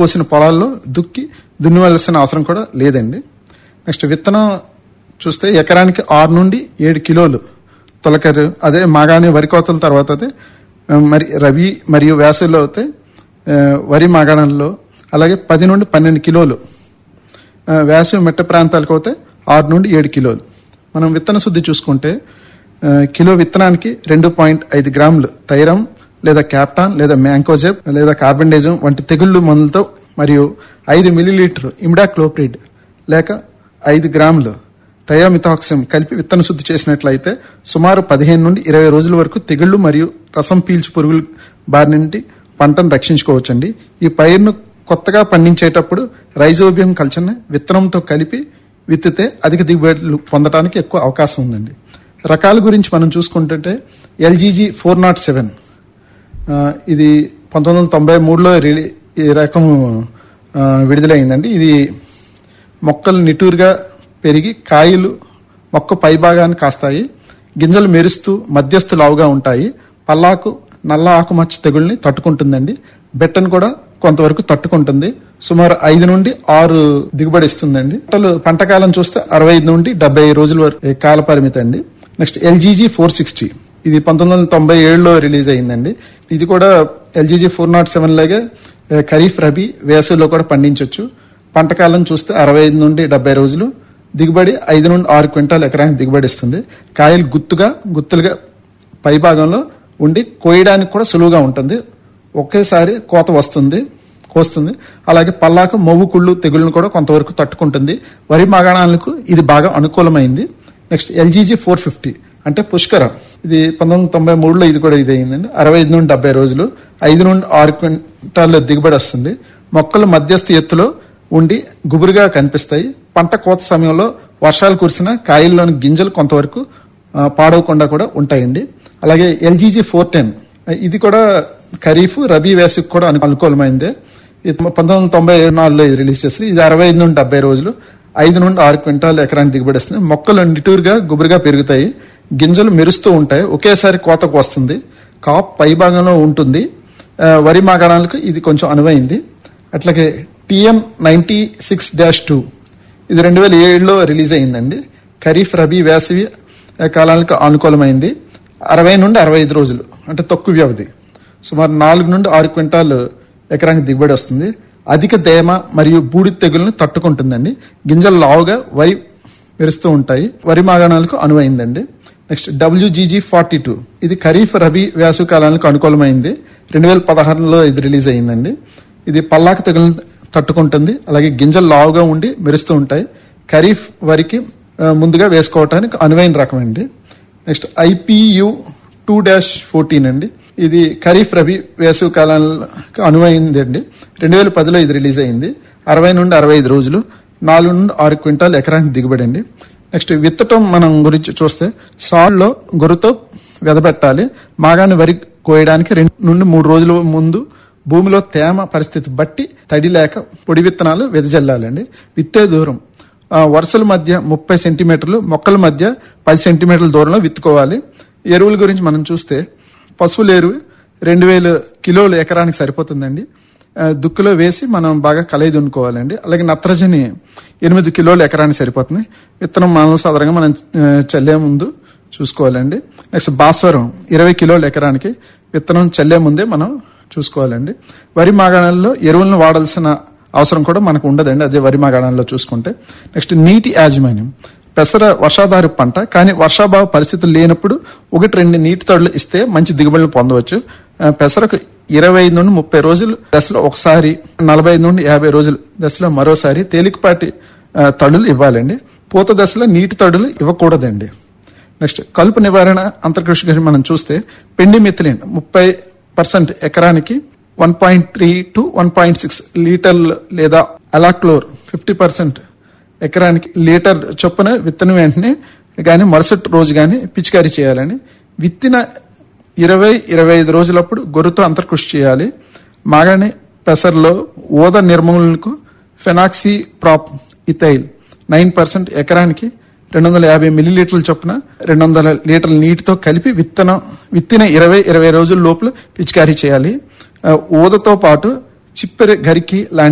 కోసిన పొలాల్లో దుక్కి దున్నివలసిన అవసరం కూడా లేదండి నెక్స్ట్ విత్తనం చూస్తే ఎకరానికి ఆరు నుండి ఏడు కిలోలు తొలకరు అదే మాగాణి వరి కోతల తర్వాత అయితే ఆ, మరి రవి మరియు వేసవిలో అయితే ఆ, వరి మాగాణంలో అలాగే పది నుండి పన్నెండు కిలోలు ఆ, వేసవి మెట్ట ప్రాంతాలకు అయితే ఆరు నుండి ఏడు కిలోలు మనం విత్తన శుద్ధి చూసుకుంటే ఆ, కిలో విత్తనానికి రెండు పాయింట్ ఐదు గ్రాములు తైరం లేదా క్యాప్టాన్ లేదా మ్యాంకోజెబ్ లేదా కార్బన్డేజం వంటి తెగుళ్ళు మందులతో మరియు ఐదు మిల్లీలీటర్ ఇమిడాక్లోప్రిడ్ లేక ఐదు గ్రాములు థయామిథాక్సిమ్ కలిపి విత్తన శుద్ధి చేసినట్లయితే సుమారు పదిహేను నుండి ఇరవై రోజుల వరకు తెగుళ్లు మరియు రసం పీల్చు పురుగులు బారి నుండి పంటను రక్షించుకోవచ్చండి ఈ పైరును కొత్తగా పండించేటప్పుడు రైజోబియం కల్చర్ని విత్తనంతో కలిపి విత్తితే అధిక దిగుబడులు పొందడానికి ఎక్కువ అవకాశం ఉందండి రకాల గురించి మనం చూసుకుంటుంటే ఎల్జీజీ ఫోర్ నాట్ సెవెన్ ఇది పంతొమ్మిది వందల తొంభై మూడులో రిలీ ఈ రకం ఆ, విడుదలైందండి ఇది మొక్కలు నిటూరుగా పెరిగి కాయలు మొక్క పైభాగాన్ని కాస్తాయి గింజలు మెరుస్తూ మధ్యస్థ లావుగా ఉంటాయి పల్లాకు నల్ల ఆకుమచ్చ తెగుల్ని తట్టుకుంటుందండి బెట్టను కూడా కొంతవరకు తట్టుకుంటుంది సుమారు ఐదు నుండి ఆరు దిగుబడి ఇస్తుందండి పంటలు పంట కాలం చూస్తే అరవై ఐదు నుండి డెబ్బై రోజుల వరకు కాల పరిమితి అండి నెక్స్ట్ ఎల్జీజీ ఫోర్ సిక్స్టీ ఇది పంతొమ్మిది వందల తొంభై ఏడులో రిలీజ్ అయిందండి ఇది కూడా ఎల్జీజీ ఫోర్ నాట్ సెవెన్ లాగే ఏ, ఖరీఫ్ రబీ వేసవిలో కూడా పండించవచ్చు పంట కాలం చూస్తే అరవై ఐదు నుండి డెబ్బై రోజులు దిగుబడి ఐదు నుండి ఆరు క్వింటాల్ ఎకరానికి దిగుబడి ఇస్తుంది కాయలు గుత్తుగా గుత్తులుగా పై భాగంలో ఉండి కోయడానికి కూడా సులువుగా ఉంటుంది ఒకేసారి కోత వస్తుంది కోస్తుంది అలాగే పల్లాకు మొవ్వు కుళ్ళు తెగుళ్ళను కూడా కొంతవరకు తట్టుకుంటుంది వరి మాగాణాలకు ఇది బాగా అనుకూలమైంది నెక్స్ట్ ఎల్జీజీ ఫోర్ ఫిఫ్టీ అంటే పుష్కర ఇది పంతొమ్మిది వందల తొంభై మూడులో ఇది కూడా ఇది అయిందండి అరవై ఐదు నుండి డెబ్బై రోజులు ఐదు నుండి ఆరు క్వింటాల్లో దిగుబడి వస్తుంది మొక్కలు మధ్యస్థ ఎత్తులో ఉండి గుబురుగా కనిపిస్తాయి పంట కోత సమయంలో వర్షాలు కురిసిన కాయల్లోని గింజలు కొంతవరకు ఆ, పాడవకుండా కూడా ఉంటాయండి అలాగే ఎల్జీజీ ఫోర్ టెన్ ఇది కూడా ఖరీఫ్ రబీ వేసవికి కూడా అను- అనుకూలమైందే ఇది పంతొమ్మిది వందల తొంభై నాలుగులో ఇది రిలీజ్ చేస్తారు ఇది అరవై ఐదు నుండి డెబ్బై రోజులు ఐదు నుండి ఆరు క్వింటాల్ ఎకరానికి దిగుబడి వస్తుంది మొక్కలు నిటూరుగా గుబురుగా పెరుగుతాయి గింజలు మెరుస్తూ ఉంటాయి ఒకేసారి కోతకు వస్తుంది కాప్ పై భాగంలో ఉంటుంది ఆ, వరి మాగాణాలకు ఇది కొంచెం అనువైంది అట్లాగే TM ninety six dash two ఇది రెండు వేల ఏడులో రిలీజ్ అయిందండి ఖరీఫ్ రబీ వేసవి ఆ, కాలాలకు అనుకూలమైంది అరవై నుండి అరవై ఐదు రోజులు అంటే తక్కువ వ్యవధి సుమారు నాలుగు నుండి ఆరు క్వింటాలు ఎకరానికి దిగుబడి వస్తుంది అధిక తేమ మరియు బూడిద తెగులను తట్టుకుంటుందండి గింజలు లావుగా వరి మెరుస్తూ ఉంటాయి వరి మాగాణాలకు అనువైందండి నెక్స్ట్ డబ్ల్యూజీజీ ఫార్టీ టూ ఇది ఖరీఫ్ రబీ వేసవి కాలాలకు అనుకూలమైంది రెండు వేల పదహారులో ఇది రిలీజ్ అయిందండి ఇది పల్లాక తెగులను తట్టుకుంటుంది అలాగే గింజలు లావుగా ఉండి మెరుస్తూ ఉంటాయి ఖరీఫ్ వరికి ఆ, ముందుగా వేసుకోవటానికి అనువైన రకం అండి next IPU two dash fourteen అండి ఇది ఖరీఫ్ రబీ వేసవి కాలానికి అనువైంది అండి రెండు వేల పదిలో ఇది రిలీజ్ అయింది అరవై నుండి అరవై ఐదు రోజులు నాలుగు నుండి ఆరు క్వింటాల్ ఎకరానికి దిగుబడి అండి నెక్స్ట్ విత్తటం మనం గురించి చూస్తే సాల్లో గొర్రెతో వెదబెట్టాలి మాగాని వరి కోయడానికి రెండు నుండి మూడు రోజుల ముందు భూమిలో తేమ పరిస్థితి బట్టి తడి లేక పొడి విత్తనాలు వెదజల్లాలండి విత్తే దూరం ఆ, వరుసల మధ్య ముప్పై సెంటీమీటర్లు మొక్కల మధ్య పది సెంటీమీటర్ల దూరంలో విత్తుకోవాలి ఎరువుల గురించి మనం చూస్తే పశువుల ఎరువు రెండు వేల కిలోలు ఎకరానికి సరిపోతుందండి ఆ, దుక్కులో వేసి మనం బాగా కలయి దున్నుకోవాలండి అలాగే నత్రజని ఎనిమిది కిలోలు ఎకరానికి సరిపోతుంది విత్తనం మనం సాధారణంగా మనం ఆ, చల్లే ముందు చూసుకోవాలండి నెక్స్ట్ భాస్వరం ఇరవై కిలోలు ఎకరానికి విత్తనం చల్లే ముందే మనం చూసుకోవాలండి వరి మాగాణాల్లో ఎరువులను వాడాల్సిన అవసరం కూడా మనకు ఉండదండి అదే వరి మాగాణాల్లో చూసుకుంటే నెక్స్ట్ నీటి యాజమాన్యం పెసర వర్షాధార పంట కానీ వర్షాభావ పరిస్థితులు లేనప్పుడు ఒకటి రెండు నీటి తడులు ఇస్తే మంచి దిగుబడులు పొందవచ్చు ఆ, పెసరకు ఇరవై ఐదు నుండి ముప్పై రోజులు దశలో ఒకసారి నలభై ఐదు నుండి యాభై రోజులు దశలో మరోసారి తేలికపాటి ఆ, తడులు ఇవ్వాలండి పూత దశలో నీటి తడులు ఇవ్వకూడదండి నెక్స్ట్ కలుపు నివారణ అంతర్కృషి గురించి మనం చూస్తే పెండి మిథిలిన్ ముప్పై పర్సెంట్ ఎకరానికి one point three to one point six లీటర్లు లేదా అలాక్లోర్ ఫిఫ్టీ పర్సెంట్ ఎకరానికి లీటర్ చొప్పున విత్తనం వెంటనే కానీ మరుసటి రోజు కానీ పిచికారీ చేయాలని విత్తిన ఇరవై ఇరవై ఐదు రోజులప్పుడు గొర్రెతో అంతర్కృషి చేయాలి మాగాని పెసర్లో ఓద నిర్మూలనకు fenoxaprop ethyl nine percent ఎకరానికి రెండు వందల యాభై మిల్లీలీటర్ల చొప్పున రెండు వందల లీటర్ల నీటితో కలిపి విత్తనం విత్తిన ఇరవై ఇరవై రోజుల లోపల పిచికారీ చేయాలి ఆ, ఊదతో పాటు చిప్పెర గరికి లాంటి